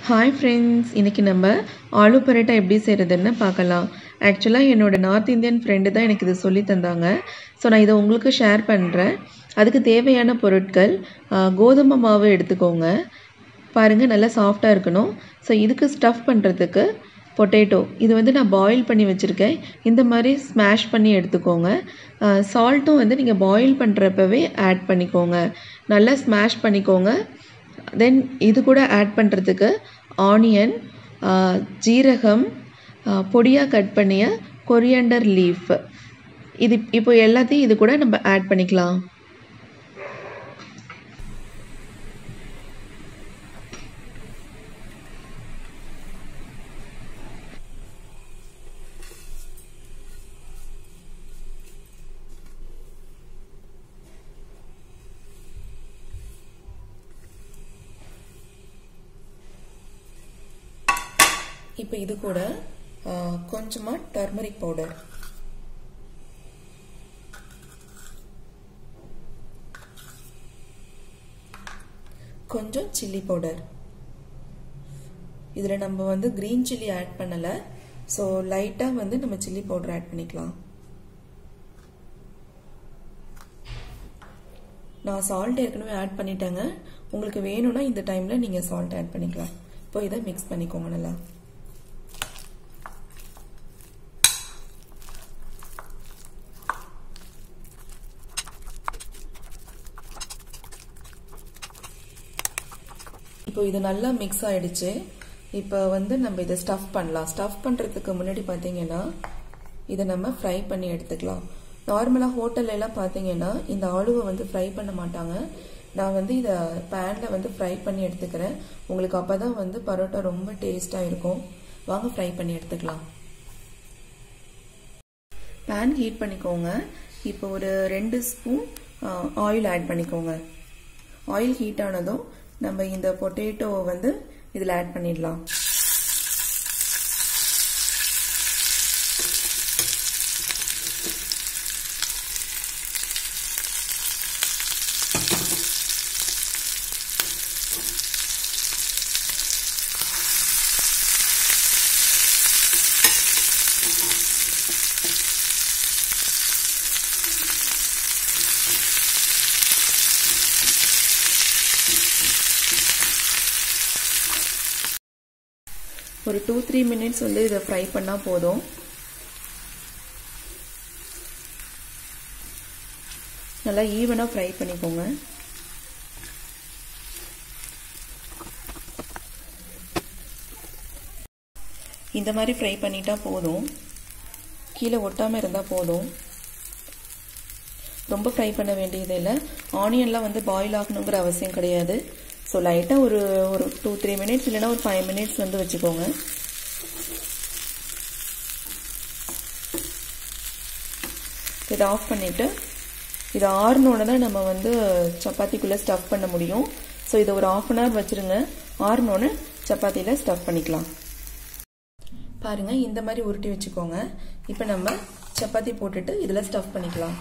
hi friends இன்றைக்கி நம்ம ஆலு பரோட்டா எப்படி செய்கிறதுன்னு பார்க்கலாம் ஆக்சுவலாக என்னோட நார்த் இந்தியன் ஃப்ரெண்டு தான் எனக்கு இது சொல்லி தந்தாங்க ஸோ நான் இதை உங்களுக்கு ஷேர் பண்ணுறேன் அதுக்கு தேவையான பொருட்கள் ஆ, கோதுமை மாவு எடுத்துக்கோங்க பாருங்கள் நல்லா சாஃப்டாக இருக்கணும் ஸோ இதுக்கு ஸ்டஃப் பண்ணுறதுக்கு பொட்டேட்டோ இது வந்து நான் பாயில் பண்ணி வச்சுருக்கேன் இந்த மாதிரி ஸ்மாஷ் பண்ணி எடுத்துக்கோங்க சால்ட்டும் வந்து நீங்கள் பாயில் பண்ணுறப்பவே ஆட் பண்ணிக்கோங்க நல்லா ஸ்மாஷ் பண்ணிக்கோங்க தென் இது கூட ஆட் பண்ணுறதுக்கு ஆனியன் ஜீரகம் பொடியாக கட் பண்ணிய கொரியண்டர் லீஃப் இது இப்போ எல்லாத்தையும் இது கூட நம்ம ஆட் பண்ணிக்கலாம் இப்போ இது கூட கொஞ்சமாக டர்மரிக் பவுடர் கொஞ்சம் சில்லி பவுடர் இதில் நம்ம வந்து க்ரீன் சில்லி ஆட் பண்ணலை ஸோ லைட்டாக வந்து நம்ம சில்லி பவுடர் ஆட் பண்ணிக்கலாம் நான் சால்ட் ஏற்கனவே ஆட் பண்ணிட்டேங்க உங்களுக்கு வேணும்னா இந்த டைமில் நீங்கள் சால்ட் ஆட் பண்ணிக்கலாம் இப்போ இதை மிக்ஸ் பண்ணிக்கோங்க நல்லா இப்போ இது நல்லா மிக்ஸ் ஆயிடுச்சு இப்போ வந்து நம்ம இதை ஸ்டஃப் பண்ணலாம் ஸ்டஃப் பண்ணுறதுக்கு முன்னாடி பார்த்தீங்கன்னா இதை நம்ம ஃப்ரை பண்ணி எடுத்துக்கலாம் நார்மலாக ஹோட்டல்ல எல்லாம் பார்த்தீங்கன்னா இந்த ஆலுவை வந்து ஃப்ரை பண்ண மாட்டாங்க நான் வந்து இதை பேனில் வந்து ஃப்ரை பண்ணி எடுத்துக்கிறேன் உங்களுக்கு அப்போ தான் வந்து பரோட்டா ரொம்ப டேஸ்ட்டாக இருக்கும் வாங்க ஃப்ரை பண்ணி எடுத்துக்கலாம் பேன் ஹீட் பண்ணிக்கோங்க இப்போ ஒரு ரெண்டு ஸ்பூன் ஆயில் ஆட் பண்ணிக்கோங்க ஆயில் ஹீட் ஆனதும் நம்ம இந்த பொட்டேட்டோவை வந்து இதில் ஆட் பண்ணிடலாம் ஒரு டூ த்ரீ மினிட்ஸ் வந்து இதை ஃப்ரை பண்ணால் போதும் நல்லா ஈவனாக ஃப்ரை பண்ணிக்கோங்க இந்த மாதிரி ஃப்ரை பண்ணிட்டா போதும் கீழே ஒட்டாமல் இருந்தால் போதும் ரொம்ப ஃப்ரை பண்ண வேண்டியது இல்லை ஆனியன்லாம் வந்து பாயில் ஆகணுங்கிற அவசியம் கிடையாது ஸோ லைட்டாக ஒரு ஒரு டூ த்ரீ மினிட்ஸ் இல்லைன்னா ஒரு ஃபைவ் மினிட்ஸ் வந்து வச்சுக்கோங்க இதை ஆஃப் பண்ணிவிட்டு இது ஆறுனோட தான் நம்ம வந்து சப்பாத்திக்குள்ளே ஸ்டஃப் பண்ண முடியும் ஸோ இதை ஒரு ஆஃப் அன் ஹவர் வச்சுருங்க ஆறுனோன்னு சப்பாத்தியில் ஸ்டஃப் பண்ணிக்கலாம் பாருங்கள் இந்த மாதிரி உருட்டி வச்சுக்கோங்க இப்போ நம்ம சப்பாத்தி போட்டுட்டு இதில் ஸ்டஃப் பண்ணிக்கலாம்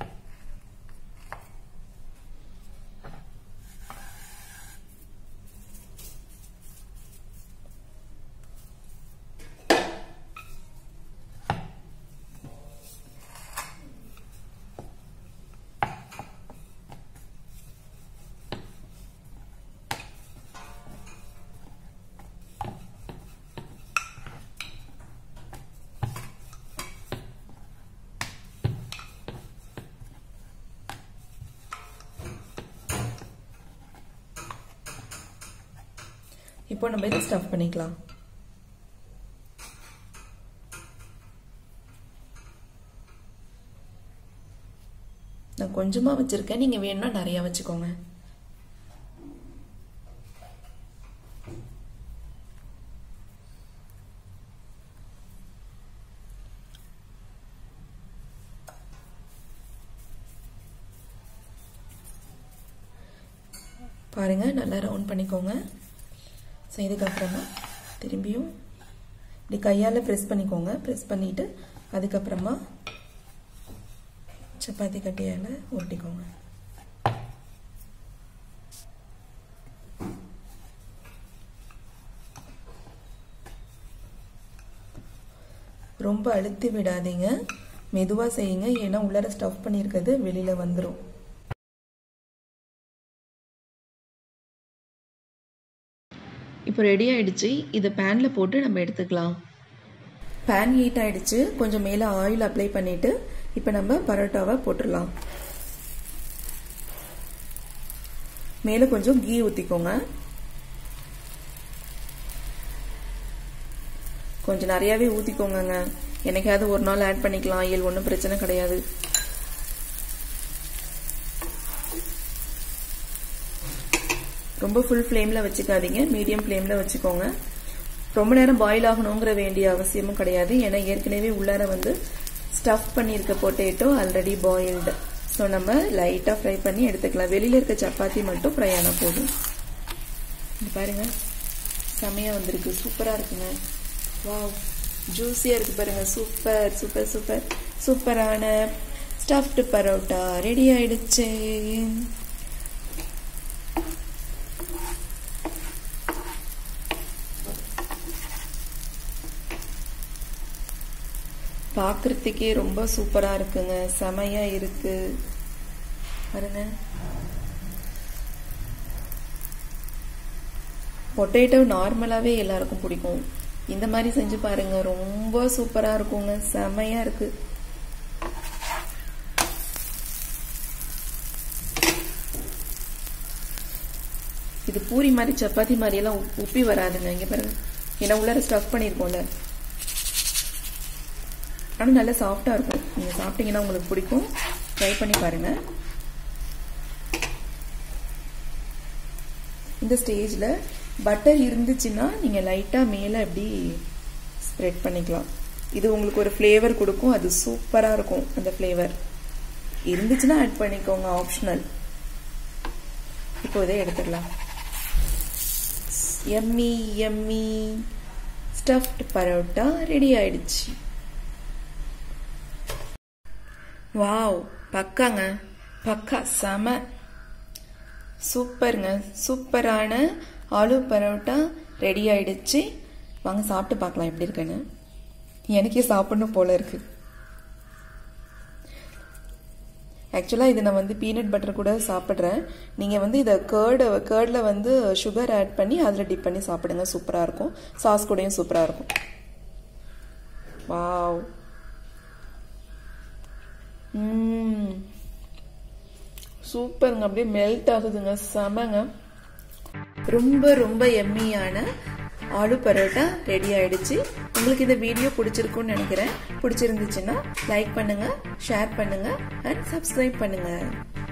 இப்போ நம்ம இதை ஸ்டஃப் பண்ணிக்கலாம் நான் கொஞ்சமாக வச்சுருக்கேன் நீங்கள் வேணும்னா நிறையா வச்சுக்கோங்க பாருங்கள் நல்லா ரவுண்ட் பண்ணிக்கோங்க ஸோ இதுக்கப்புறமா திரும்பியும் இப்படி கையால் ப்ரெஸ் பண்ணிக்கோங்க ப்ரெஸ் பண்ணிவிட்டு அதுக்கப்புறமா சப்பாத்தி கட்டையால் உருட்டிக்கோங்க ரொம்ப அழுத்தி விடாதீங்க மெதுவாக செய்யுங்க ஏன்னா உள்ளார ஸ்டஃப் பண்ணியிருக்கிறது வெளியில் வந்துடும் இப்போ ரெடி ஆயிடுச்சு இதை பேனில் போட்டு நம்ம எடுத்துக்கலாம் பேன் ஹீட் ஆயிடுச்சு கொஞ்சம் மேலே ஆயில் அப்ளை பண்ணிட்டு இப்போ நம்ம பரோட்டாவை போட்டுடலாம் மேலே கொஞ்சம் கீ ஊற்றிக்கோங்க கொஞ்சம் நிறையாவே ஊற்றிக்கோங்கங்க என்னைக்காவது ஒரு நாள் ஆட் பண்ணிக்கலாம் ஆயில் ஒன்றும் பிரச்சனை கிடையாது ரொம்ப ஃபுல் ஃப்ளேமில் வச்சுக்காதீங்க மீடியம் ஃப்ளேமில் வச்சுக்கோங்க ரொம்ப நேரம் பாயில் ஆகணுங்கிற வேண்டிய அவசியமும் கிடையாது ஏன்னா ஏற்கனவே உள்ளார வந்து ஸ்டஃப் பண்ணியிருக்க பொட்டேட்டோ ஆல்ரெடி பாயில்டு ஸோ நம்ம லைட்டாக ஃப்ரை பண்ணி எடுத்துக்கலாம் வெளியில் இருக்க சப்பாத்தி மட்டும் ஃப்ரை ஆனால் போதும் பாருங்க செமையாக வந்திருக்கு சூப்பராக இருக்குங்க வா ஜூஸியாக இருக்கு பாருங்க சூப்பர் சூப்பர் சூப்பர் சூப்பரான ஸ்டஃப்டு பரோட்டா ரெடி ஆயிடுச்சு பார்க்குறதுக்கே ரொம்ப சூப்பராக இருக்குங்க செமையாக இருக்கு பாருங்க பொட்டேட்டோ நார்மலாகவே எல்லாருக்கும் பிடிக்கும் இந்த மாதிரி செஞ்சு பாருங்க ரொம்ப சூப்பராக இருக்குங்க செமையாக இருக்கு இது பூரி மாதிரி சப்பாத்தி மாதிரி எல்லாம் உப்பி வராதுங்க இங்க பாருங்க ஏன்னா உள்ளார ஸ்டஃப் பண்ணியிருக்கோம்ல ஆனால் நல்லா சாஃப்டாக இருக்கும் நீங்கள் சாப்பிட்டீங்கன்னா உங்களுக்கு பிடிக்கும் ட்ரை பண்ணி பாருங்க இந்த ஸ்டேஜில் பட்டர் இருந்துச்சுன்னா நீங்கள் லைட்டாக மேலே எப்படி ஸ்ப்ரெட் பண்ணிக்கலாம் இது உங்களுக்கு ஒரு ஃப்ளேவர் கொடுக்கும் அது சூப்பராக இருக்கும் அந்த ஃப்ளேவர் இருந்துச்சுன்னா ஆட் பண்ணிக்கோங்க ஆப்ஷனல் இப்போ இதை எடுத்துடலாம் yummy yummy stuffed parotta ready ஆயிடுச்சு வாவ் பக்காங்க பக்கா செம சூப்பருங்க சூப்பரான ஆலு பரோட்டா ரெடி ஆயிடுச்சு வாங்க சாப்பிட்டு பார்க்கலாம் எப்படி இருக்குன்னு எனக்கே சாப்பிடணும் போல இருக்கு ஆக்சுவலாக இது நான் வந்து பீனட் பட்டர் கூட சாப்பிட்றேன் நீங்கள் வந்து இதை கேர்டு கேர்டில் வந்து சுகர் ஆட் பண்ணி அதில் டிப் பண்ணி சாப்பிடுங்க சூப்பராக இருக்கும் சாஸ் கூடயும் சூப்பராக இருக்கும் வாவ் சூப்பருங்க அப்படியே மெல்ட் ஆகுதுங்க செமங்க ரொம்ப ரொம்ப எம்மியான ஆலு பரோட்டா ரெடி ஆயிடுச்சு உங்களுக்கு இந்த வீடியோ பிடிச்சிருக்கும்னு நினைக்கிறேன் பிடிச்சிருந்துச்சுன்னா லைக் பண்ணுங்க ஷேர் பண்ணுங்க அண்ட் சப்ஸ்கிரைப் பண்ணுங்க